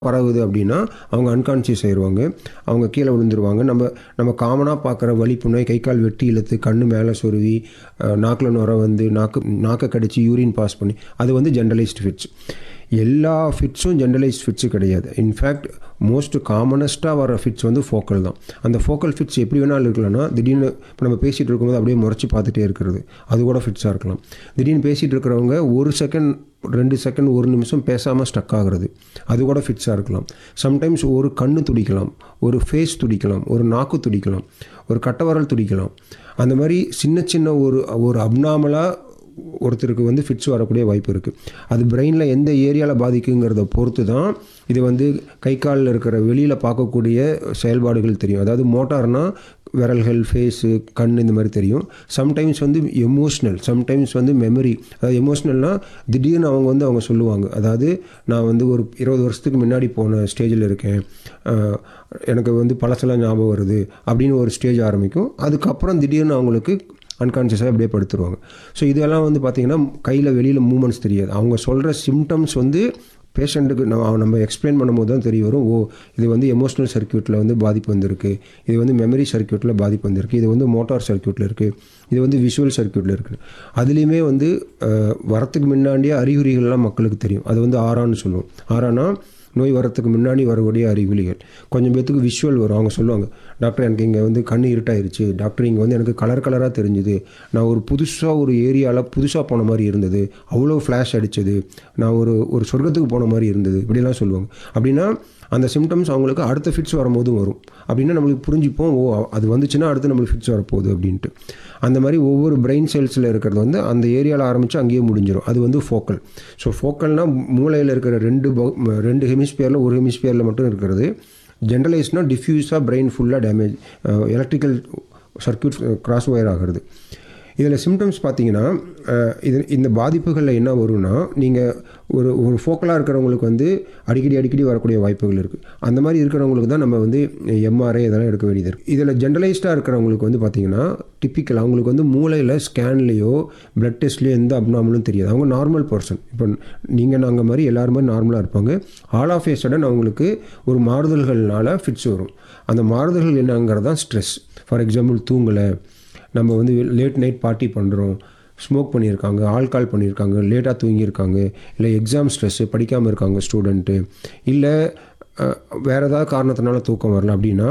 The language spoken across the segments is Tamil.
பரவுது அப்படின்னா அவங்க அன்கான்சியஸ் ஆயிடுவாங்க அவங்க கீழே விழுந்துருவாங்க நம்ம நம்ம காமனாக பார்க்குற வலிப்புணை கை கால் வெட்டி இழுத்து கண்ணு மேலே சொருவி நாக்கில் நுர வந்து நாக்கு நாக்கை கடிச்சு யூரின் பாஸ் பண்ணி அது வந்து ஜென்ரலைஸ்டு ஃபிட்ஸ் எல்லா ஃபிட்ஸும் ஜென்ரலைஸ்ட் ஃபிட்ஸு கிடையாது இன்ஃபேக்ட் மோஸ்ட் காமனஸ்ட்டாக வர ஃபிட்ஸ் வந்து ஃபோக்கல் தான் அந்த ஃபோக்கல் ஃபிட்ஸ் எப்படி வேணாலும் இருக்கலாம்னா திடீர்னு இப்போ நம்ம பேசிகிட்டு இருக்கும்போது அப்படியே முறைச்சி பார்த்துட்டே இருக்கிறது அது கூட ஃபிட்ஸாக இருக்கலாம் திடீர்னு பேசிகிட்டு இருக்கிறவங்க ஒரு செகண்ட் ரெண்டு செகண்ட் ஒரு நிமிஷம் பேசாமல் ஸ்டக் ஆகுறது அது கூட ஃபிட்ஸாக இருக்கலாம் சம்டைம்ஸ் ஒரு கண்ணு துடிக்கலாம் ஒரு ஃபேஸ் துடிக்கலாம் ஒரு நாக்கு துடிக்கலாம் ஒரு கட்டவரல் துடிக்கலாம் அந்த மாதிரி சின்ன சின்ன ஒரு ஒரு அப்நாமலாக ஒருத்தருக்கு வந்து ஃபிட்ஸ் வரக்கூடிய வாய்ப்பு இருக்குது அது பிரெயினில் எந்த ஏரியாவில் பாதிக்குங்கிறத பொறுத்து தான் இது வந்து கை காலில் இருக்கிற வெளியில் பார்க்கக்கூடிய செயல்பாடுகள் தெரியும் அதாவது மோட்டார்னால் விரல்கள் ஃபேஸு கண் இந்த மாதிரி தெரியும் சம்டைம்ஸ் வந்து எமோஷ்னல் சம்டைம்ஸ் வந்து மெமரி அதாவது எமோஷ்னல்னால் திடீர்னு அவங்க வந்து அவங்க சொல்லுவாங்க அதாவது நான் வந்து ஒரு இருபது வருஷத்துக்கு முன்னாடி போன ஸ்டேஜில் இருக்கேன் அஹ், எனக்கு வந்து பழசெல்லாம் ஞாபகம் வருது அப்படின்னு ஒரு ஸ்டேஜ் ஆரம்பிக்கும் அதுக்கப்புறம் திடீர்னு அவங்களுக்கு அன்கான்ஷியஸாக அப்படியே படுத்துருவாங்க ஸோ இதெல்லாம் வந்து பார்த்திங்கன்னா கையில் வெளியில் மூமெண்ட்ஸ் தெரியாது அவங்க சொல்கிற சிம்டம்ஸ் வந்து பேஷண்ட்டுக்கு நம்ம நம்ம எக்ஸ்பிளைன் பண்ணும்போது தான் தெரிய வரும் ஓ இது வந்து எமோஷனல் சர்க்யூட்டில் வந்து பாதிப்பு வந்திருக்கு இது வந்து மெமரி சர்க்யூட்டில் பாதிப்பு வந்திருக்கு இது வந்து மோட்டார் சர்க்யூட்டில் இருக்குது இது வந்து விஷுவல் சர்க்யூட்டில் இருக்குது அதுலேயுமே வந்து அஹ், வரத்துக்கு முன்னாடியே அறிகுறிகள்லாம் மக்களுக்கு தெரியும் அது வந்து ஆறான்னு சொல்லுவோம் ஆறானா நோய் வரத்துக்கு முன்னாடி வரக்கூடிய அறிகுறிகள் கொஞ்சம் பேத்துக்கு விஷுவல் வரும் அவங்க சொல்லுவாங்க டாக்டர் எனக்கு இங்கே வந்து கண் இருட்டாயிருச்சு டாக்டர் இங்கே வந்து எனக்கு கலர் கலராக தெரிஞ்சுது நான் ஒரு புதுசாக ஒரு ஏரியாவில் புதுசாக போன மாதிரி இருந்தது அவ்வளோ ஃப்ளாஷ் அடிச்சது நான் ஒரு ஒரு சொர்க்கத்துக்கு போன மாதிரி இருந்தது இப்படிலாம் சொல்லுவாங்க அப்படின்னா அந்த சிம்டம்ஸ் அவங்களுக்கு அடுத்த ஃபிட்ஸ் வரும்போதும் வரும் அப்படின்னா நம்மளுக்கு புரிஞ்சுப்போம் ஓ அது வந்துச்சுன்னா அடுத்து நம்மளுக்கு ஃபிட்ஸ் வரப்போகுது அப்படின்ட்டு அந்த மாதிரி ஒவ்வொரு பிரெயின் செல்ஸில் இருக்கிறது வந்து அந்த ஏரியாவில் ஆரம்பித்து அங்கேயே முடிஞ்சிடும் அது வந்து ஃபோக்கல் ஸோ ஃபோக்கல்னால் மூளையில் இருக்கிற ரெண்டு பகு- ரெண்டு ஹெமிஸ்பியரில் ஒரு ஹெமிஸ்பியரில் மட்டும் இருக்கிறது ஜென்ரலைஸ்னால் டிஃப்யூஸாக பிரெயின் ஃபுல்லாக damage electrical circuit cross wire ஆகிறது இதில் சிம்டம்ஸ் பார்த்தீங்கன்னா அஹ், இது இந்த பாதிப்புகளில் என்ன வரும்னா நீங்கள் ஒரு ஒரு ஃபோக்கலாக இருக்கிறவங்களுக்கு வந்து அடிக்கடி அடிக்கடி வரக்கூடிய வாய்ப்புகள் இருக்குது அந்த மாதிரி இருக்கிறவங்களுக்கு தான் நம்ம வந்து எம்ஆர்ஐ இதெல்லாம் எடுக்க வேண்டியது இருக்குது இதில் ஜென்ரலைஸ்டாக இருக்கிறவங்களுக்கு வந்து பார்த்தீங்கன்னா டிப்பிக்கல் அவங்களுக்கு வந்து மூளையில் ஸ்கேன்லேயோ பிளட் டெஸ்ட்லேயோ எந்த அப்னாமலும் தெரியாது அவங்க நார்மல் பர்சன் இப்போ நீங்கள் நாங்கள் மாதிரி எல்லாருமே நார்மலாக இருப்பாங்க ஆல் ஆஃப் ஏ சடன் அவங்களுக்கு ஒரு மாறுதல்கள்னால ஃபிட்ஸ் வரும் அந்த மாறுதல்கள் என்னங்கிறது தான் ஸ்ட்ரெஸ் ஃபார் எக்ஸாம்பிள் தூங்கலை நம்ம வந்து லேட் நைட் பார்ட்டி பண்ணுறோம் ஸ்மோக் பண்ணியிருக்காங்க ஆல்கால் பண்ணியிருக்காங்க லேட்டாக தூங்கியிருக்காங்க இல்லை எக்ஸாம் ஸ்ட்ரெஸ்ஸு படிக்காமல் இருக்காங்க ஸ்டூடெண்ட்டு இல்லை அஹ், வேறு ஏதாவது காரணத்தினால தூக்கம் வரல அப்படின்னா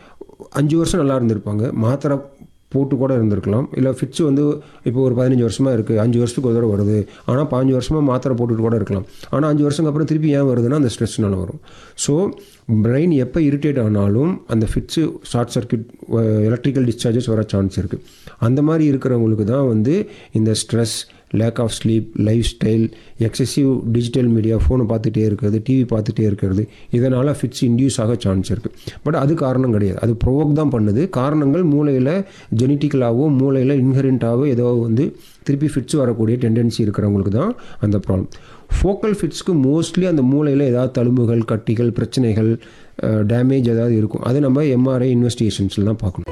அஞ்சு வருஷம் நல்லா இருந்திருப்பாங்க மாத்திரை போட்டு கூட இருந்திருக்கலாம் இல்லை ஃபிட்ஸ் வந்து இப்போ ஒரு பதினஞ்சு வருஷமாக இருக்குது அஞ்சு வருஷத்துக்கு ஒரு தடவை வருது ஆனால் பாஞ்சு வருஷமாக மாத்திரை போட்டுட்டு கூட இருக்கலாம் ஆனால் அஞ்சு வருஷத்துக்கு அப்புறம் திருப்பி ஏன் வருதுன்னா அந்த ஸ்ட்ரெஸ்னால வரும் ஸோ பிரெயின் எப்போ இரிட்டேட் ஆனாலும் அந்த fits short circuit electrical discharges வர சான்ஸ் இருக்குது அந்த மாதிரி இருக்கிறவங்களுக்கு தான் வந்து இந்த stress lack of sleep life style excessive digital media ஃபோனை பார்த்துட்டே இருக்கிறது டிவி பார்த்துட்டே இருக்கிறது இதனால் ஃபிட்ஸ் இன்டியூஸ் ஆக சான்ஸ் இருக்குது பட் அது காரணம் கிடையாது அது ப்ரொவோக் தான் பண்ணுது காரணங்கள் மூளையில் ஜெனட்டிக்கலாகவோ மூளையில் இன்ஹெரிண்டாகவோ ஏதோ வந்து திருப்பி ஃபிட்ஸ் வரக்கூடிய டெண்டன்சி இருக்கிறவங்களுக்கு தான் அந்த ப்ராப்ளம் ஃபோக்கல் ஃபிட்ஸ்க்கு மோஸ்ட்லி அந்த மூளையில் ஏதாவது தழும்புகள் கட்டிகள் பிரச்சனைகள் டேமேஜ் ஏதாவது இருக்கும் அதை நம்ம எம்ஆர்ஐ இன்வெஸ்டிகேஷன்ஸில் தான் பார்க்கணும்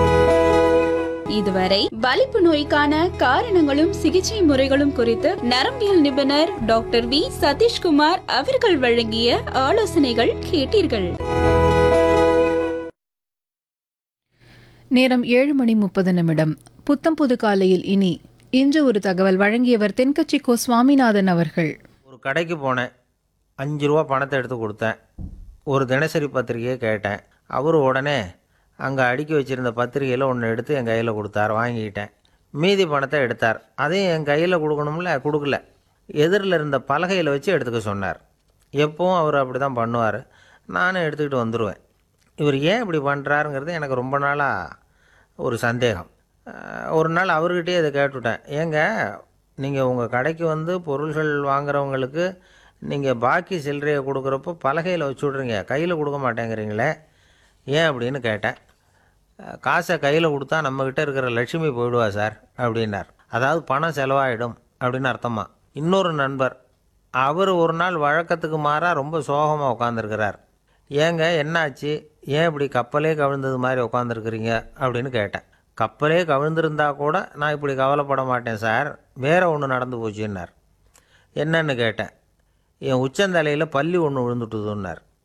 இதுவரை வலிப்பு நோய்க்கான காரணங்களும் சிகிச்சை முறைகளும் குறித்து நரம்பியல் நிபுணர் டாக்டர் வி சதீஷ்குமார் அவர்கள் வழங்கிய ஆலோசனைகள் கேட்டீர்கள் நேரம் ஏழு மணி முப்பது நிமிடம் புத்தம் புது காலையில் இனி இன்று ஒரு தகவல் வழங்கியவர் தென்கட்சி கோ சுவாமிநாதன் அவர்கள் ஒரு கடைக்கு போனேன் அஞ்சு ரூபா பணத்தை எடுத்து கொடுத்தேன் ஒரு தினசரி பத்திரிகையை கேட்டேன் அவர் உடனே அங்கே அடுக்கி வச்சுருந்த பத்திரிகையில் ஒன்று எடுத்து என் கையில் கொடுத்தார் வாங்கிக்கிட்டேன் மீதி பணத்தை எடுத்தார் அதையும் என் கையில் கொடுக்கணும்ல கொடுக்கல எதிரில் இருந்த பலகையில் வச்சு எடுத்துக்க சொன்னார் எப்பவும் அவர் அப்படி தான் பண்ணுவார் நானும் எடுத்துக்கிட்டு வந்துடுவேன் இவர் ஏன் இப்படி பண்ணுறாருங்கிறது எனக்கு ரொம்ப நாளாக ஒரு சந்தேகம் அஹ் ஒரு நாள் அவர்கிட்டயே இதை கேட்டுவிட்டேன் ஏங்க நீங்கள் உங்கள் கடைக்கு வந்து பொருள்கள் வாங்குறவங்களுக்கு நீங்கள் பாக்கி சில்லறையை கொடுக்குறப்போ பலகையில் வச்சு விட்றீங்க கையில் கொடுக்க மாட்டேங்கிறீங்களே ஏன் அப்படின்னு கேட்டேன் அஹ் காசை கையில் கொடுத்தா நம்மக்கிட்ட இருக்கிற லட்சுமி போயிடுவா சார் அப்படின்னார் அதாவது பணம் செலவாயிடும் அப்படின்னு அர்த்தமா இன்னொரு நண்பர் அவர் ஒரு நாள் வழக்கத்துக்கு மாறாக ரொம்ப சோகமாக உட்காந்துருக்கிறார் ஏங்க என்னாச்சு ஏன் இப்படி கப்பலே கவிழ்ந்தது மாதிரி உட்காந்துருக்குறீங்க அப்படின்னு கேட்டேன் கப்பலே கவிழ்ந்திருந்தா கூட நான் இப்படி கவலைப்பட மாட்டேன் சார் வேற ஒன்று நடந்து போச்சுன்னார் என்னன்னு கேட்டேன் என் உச்சந்தலையில் பல்லி ஒன்று விழுந்துட்டுதுன்னார்